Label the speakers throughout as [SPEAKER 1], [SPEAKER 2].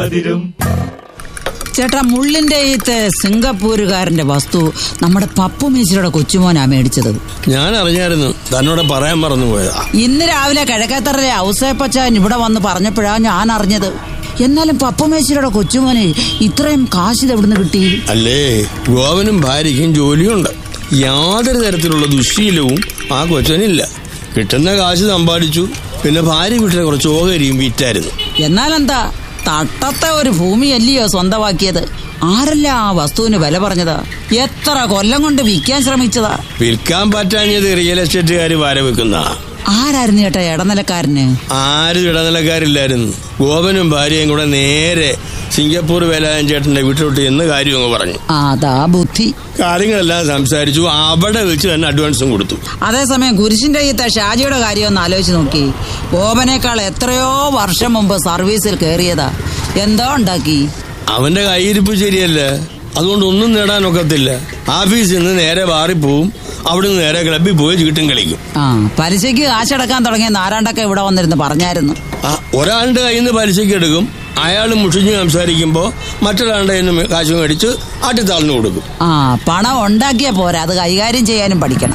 [SPEAKER 1] പതിരും
[SPEAKER 2] ചേട്ടാ മുള്ളിന്റെ ഈത്തെ സിംഗപ്പൂരുകാരന്റെ വസ്തു നമ്മുടെ പപ്പു മേശിയുടെ കൊച്ചുമോനാ മേടിച്ചത്
[SPEAKER 3] ഞാൻ അറിഞ്ഞായിരുന്നു തന്നോട് പറയാൻ മറന്നു പോയതാ
[SPEAKER 2] ഇന്ന് രാവിലെ കിഴക്കേത്തറയിലെ ഔസേപ്പച്ചാൻ ഇവിടെ വന്ന് പറഞ്ഞപ്പോഴാ ഞാൻ അറിഞ്ഞത് എന്നാലും പപ്പു മേശിയുടെ കൊച്ചുമോന് ഇത്രയും കാശ് ഇത് എവിടുന്ന് കിട്ടി
[SPEAKER 3] അല്ലേ ഗോവനും ഭാര്യയ്ക്കും ജോലിയുണ്ട് യാതൊരു തരത്തിലുള്ള ദുശ്ശീലവും ആ കൊച്ചനില്ല കിട്ടുന്ന കാശ് സമ്പാദിച്ചു പിന്നെ ഭാര്യ വീട്ടിലെ കുറച്ച് ഓഹരിയും വിറ്റായിരുന്നു
[SPEAKER 2] എന്നാലെന്താ തട്ടത്തെ ഒരു ഭൂമിയല്ലയോ സ്വന്തമാക്കിയത് ആരല്ല ആ വസ്തുവിന് വില പറഞ്ഞതാ എത്ര കൊല്ലം കൊണ്ട് വിൽക്കാൻ ശ്രമിച്ചതാ
[SPEAKER 3] വിൽക്കാൻ പറ്റാഞ്ഞത് റിയൽ എസ്റ്റേറ്റുകാർ വാര വെക്കുന്ന
[SPEAKER 2] ആരായിരുന്നു ചേട്ടാ ഇടനിലക്കാരന്
[SPEAKER 3] ആരും ഇടനിലക്കാരില്ലായിരുന്നു ഗോപനും ഭാര്യയും കൂടെ നേരെ സിംഗപ്പൂർ വേലായൻ ചേട്ടന്റെ വീട്ടിലോട്ട് എന്ന് കാര്യം അങ്ങ് പറഞ്ഞു
[SPEAKER 2] അതാ ബുദ്ധി
[SPEAKER 3] കാര്യങ്ങളെല്ലാം സംസാരിച്ചു അവിടെ വെച്ച് തന്നെ അഡ്വാൻസും കൊടുത്തു
[SPEAKER 2] അതേസമയം കുരിശിന്റെ ഈത്ത ഷാജിയുടെ കാര്യം ഒന്ന് ആലോചിച്ച് നോക്കി ഗോപനേക്കാൾ എത്രയോ വർഷം മുമ്പ് സർവീസിൽ കയറിയതാ എന്തോ ഉണ്ടാക്കി
[SPEAKER 3] അവന്റെ കയ്യിരിപ്പ് ശരിയല്ല അതുകൊണ്ട് ഒന്നും നേടാനൊക്കത്തില്ല ഓഫീസിൽ നിന്ന് നേരെ മാറിപ്പോവും അവിടുന്ന് നേരെ ക്ലബിൽ പോയി ചീട്ടും കളിക്കും
[SPEAKER 2] ആ പലിശയ്ക്ക് കാശടക്കാൻ തുടങ്ങിയ നാരാണ്ടൊക്കെ ഇവിടെ വന്നിരുന്ന് പറഞ്ഞായിരുന്നു
[SPEAKER 3] ആ, ഒരാളുടെ കയ്യിൽ നിന്ന് പലിശയ്ക്ക് എടുക്കും അയാൾ മുഷിഞ്ഞ് സംസാരിക്കുമ്പോൾ മറ്റൊരാളുടെ കയ്യിൽ നിന്ന് കാശ് മേടിച്ച് ആട്ടിത്താളിന് കൊടുക്കും
[SPEAKER 2] ആ പണം ഉണ്ടാക്കിയ പോരാ അത് കൈകാര്യം ചെയ്യാനും പഠിക്കണം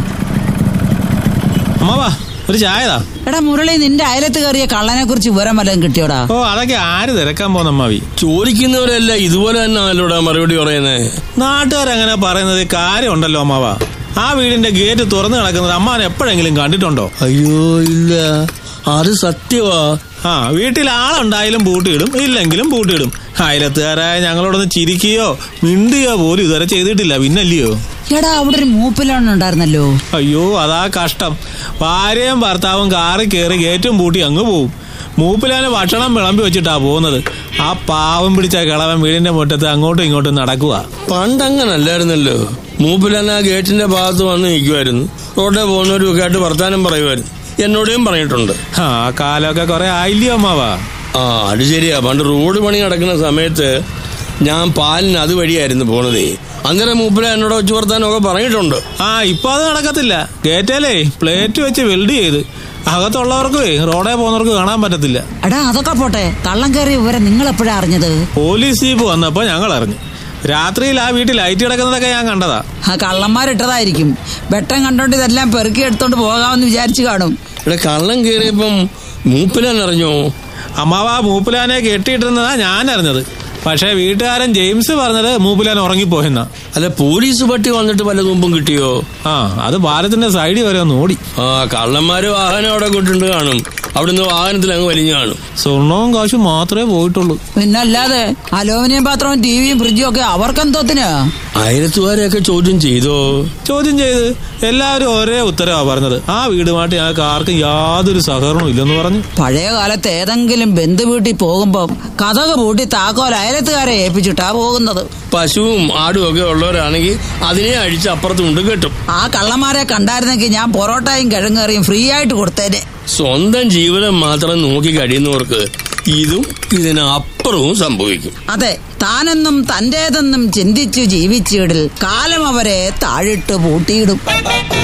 [SPEAKER 4] അമ്മാവാ ഒരു ചായതാ
[SPEAKER 2] എടാ മുരളി നിന്റെ അയലത്ത് കയറിയ കള്ളനെ കുറിച്ച് വിവരം വല്ലതും കിട്ടിയോടാ
[SPEAKER 4] ഓ അതൊക്കെ ആര് തിരക്കാൻ പോന്ന അമ്മാവി
[SPEAKER 3] ചോദിക്കുന്നവരല്ല ഇതുപോലെ തന്നെ ആണല്ലോടാ മറുപടി പറയുന്നത്
[SPEAKER 4] നാട്ടുകാരങ്ങനെ പറയുന്നത് കാര്യമുണ്ടല്ലോ അമ്മാവാ ആ വീടിന്റെ ഗേറ്റ് തുറന്നു കിടക്കുന്നത് അമ്മാൻ എപ്പോഴെങ്കിലും കണ്ടിട്ടുണ്ടോ
[SPEAKER 3] അയ്യോ ഇല്ല അത് സത്യവാ
[SPEAKER 4] ആ വീട്ടിൽ ആളുണ്ടായാലും പൂട്ടിയിടും ഇല്ലെങ്കിലും പൂട്ടിയിടും അയലത്തുകാരായ ഞങ്ങളോടൊന്ന് ചിരിക്കുകയോ മിണ്ടുകയോ പോലും ഇതുവരെ ചെയ്തിട്ടില്ല പിന്നല്ലയോ
[SPEAKER 2] എടാ അവിടെ ഒരു മൂപ്പിലുണ്ടായിരുന്നല്ലോ
[SPEAKER 4] അയ്യോ അതാ കഷ്ടം ഭാര്യയും ഭർത്താവും കാറിൽ കയറി ഗേറ്റും പൂട്ടി അങ്ങ് പോവും മൂപ്പിലാന് ഭക്ഷണം വിളമ്പി വെച്ചിട്ടാ പോകുന്നത് ആ പാവം പിടിച്ച കിളവൻ വീടിന്റെ മുറ്റത്ത് അങ്ങോട്ടും ഇങ്ങോട്ടും നടക്കുക
[SPEAKER 3] പണ്ടങ്ങനല്ലായിരുന്നല്ലോ മൂപ്പിലന്ന് ആ ഗേറ്റിന്റെ ഭാഗത്ത് വന്ന് നിൽക്കുമായിരുന്നു റോഡിൽ പോകുന്നവരും ഒക്കെ ആയിട്ട് വർത്താനം പറയുമായിരുന്നു എന്നോടും പറഞ്ഞിട്ടുണ്ട്
[SPEAKER 4] ആ കാലമൊക്കെ കുറെ ആയില്ലയോ അമ്മാവാ
[SPEAKER 3] ആ അത് ശരിയാ പണ്ട് റോഡ് പണി നടക്കുന്ന സമയത്ത് ഞാൻ പാലിന് അതുവഴിയായിരുന്നു പോണതേ അന്നേരം മൂപ്പില എന്നോട് വെച്ച് വർത്താനമൊക്കെ പറഞ്ഞിട്ടുണ്ട്
[SPEAKER 4] ആ ഇപ്പൊ അത് നടക്കത്തില്ല ഗേറ്റേലേ പ്ലേറ്റ് വെച്ച് വെൽഡ് ചെയ്ത് അകത്തുള്ളവർക്ക് റോഡേ പോകുന്നവർക്ക് കാണാൻ പറ്റത്തില്ല
[SPEAKER 2] എടാ അതൊക്കെ പോട്ടെ കള്ളം കയറിയ വിവരം നിങ്ങൾ എപ്പോഴാ അറിഞ്ഞത്
[SPEAKER 4] പോലീസ് ജീപ്പ് വന്നപ്പോ ഞങ്ങൾ അറിഞ്ഞു രാത്രിയിൽ ആ വീട്ടിൽ ലൈറ്റ് കിടക്കുന്നതൊക്കെ ഞാൻ കണ്ടതാ
[SPEAKER 2] ആ കള്ളന്മാരിട്ടതായിരിക്കും വെട്ടം കണ്ടോണ്ട് ഇതെല്ലാം പെറുക്കി എടുത്തോണ്ട് പോകാമെന്ന് വിചാരിച്ചു കാണും
[SPEAKER 3] ഇവിടെ കള്ളം കയറിയപ്പം മൂപ്പിലാൻ അറിഞ്ഞോ
[SPEAKER 4] അമ്മാവ മൂപ്പിലാനെ കെട്ടിയിട്ടിരുന്നതാ ഞാൻ അറിഞ്ഞത് പക്ഷേ വീട്ടുകാരൻ ജെയിംസ് പറഞ്ഞത് മൂപ്പിലാൻ ഉറങ്ങിപ്പോയെന്നാ
[SPEAKER 3] അല്ല പോലീസ് പട്ടി വന്നിട്ട് പല തുമ്പും കിട്ടിയോ
[SPEAKER 4] ആ അത് പാലത്തിന്റെ സൈഡിൽ വരെ ഒന്ന് ഓടി
[SPEAKER 3] ആ കള്ളന്മാര് വാഹനം അവിടെ കൊണ്ടുണ്ട് കാണും അവിടുന്ന് വാഹനത്തിൽ അങ്ങ് വലിഞ്ഞു കാണും
[SPEAKER 4] സ്വർണവും കാശും മാത്രമേ പോയിട്ടുള്ളൂ
[SPEAKER 2] പിന്നല്ലാതെ അലോമിനിയം പാത്രവും ടിവിയും ഫ്രിഡ്ജും ഒക്കെ അവർക്കെന്തോത്തിന്
[SPEAKER 3] ആയിരത്തുകാരെയൊക്കെ ചോദ്യം ചെയ്തോ
[SPEAKER 4] ചോദ്യം ചെയ്ത് എല്ലാവരും ഒരേ ഉത്തരവാ പറഞ്ഞത് ആ വീടുമായിട്ട് ഞങ്ങൾക്ക് ആർക്കും യാതൊരു സഹകരണവും ഇല്ലെന്ന് പറഞ്ഞു
[SPEAKER 2] പഴയ കാലത്ത് ഏതെങ്കിലും ബന്ധു വീട്ടിൽ പോകുമ്പോ കഥക പൂട്ടി താക്കോൽ അയലത്തുകാരെ ഏൽപ്പിച്ചിട്ടാ പോകുന്നത്
[SPEAKER 3] പശുവും ആടും ഒക്കെ ഉള്ളവരാണെങ്കിൽ അതിനെ അഴിച്ച് അപ്പുറത്ത് കൊണ്ട് കെട്ടും
[SPEAKER 2] ആ കള്ളന്മാരെ കണ്ടായിരുന്നെങ്കിൽ ഞാൻ പൊറോട്ടയും കിഴങ്ങേറിയും ഫ്രീ ആയിട്ട് കൊടുത്തേനെ
[SPEAKER 3] സ്വന്തം ജീവിതം മാത്രം നോക്കി കഴിയുന്നവർക്ക് ഇതും ഇതിനപ്പുറവും സംഭവിക്കും
[SPEAKER 2] അതെ താനെന്നും തന്റേതെന്നും ചിന്തിച്ചു ജീവിച്ചിടിൽ കാലം അവരെ താഴിട്ട് പൂട്ടിയിടും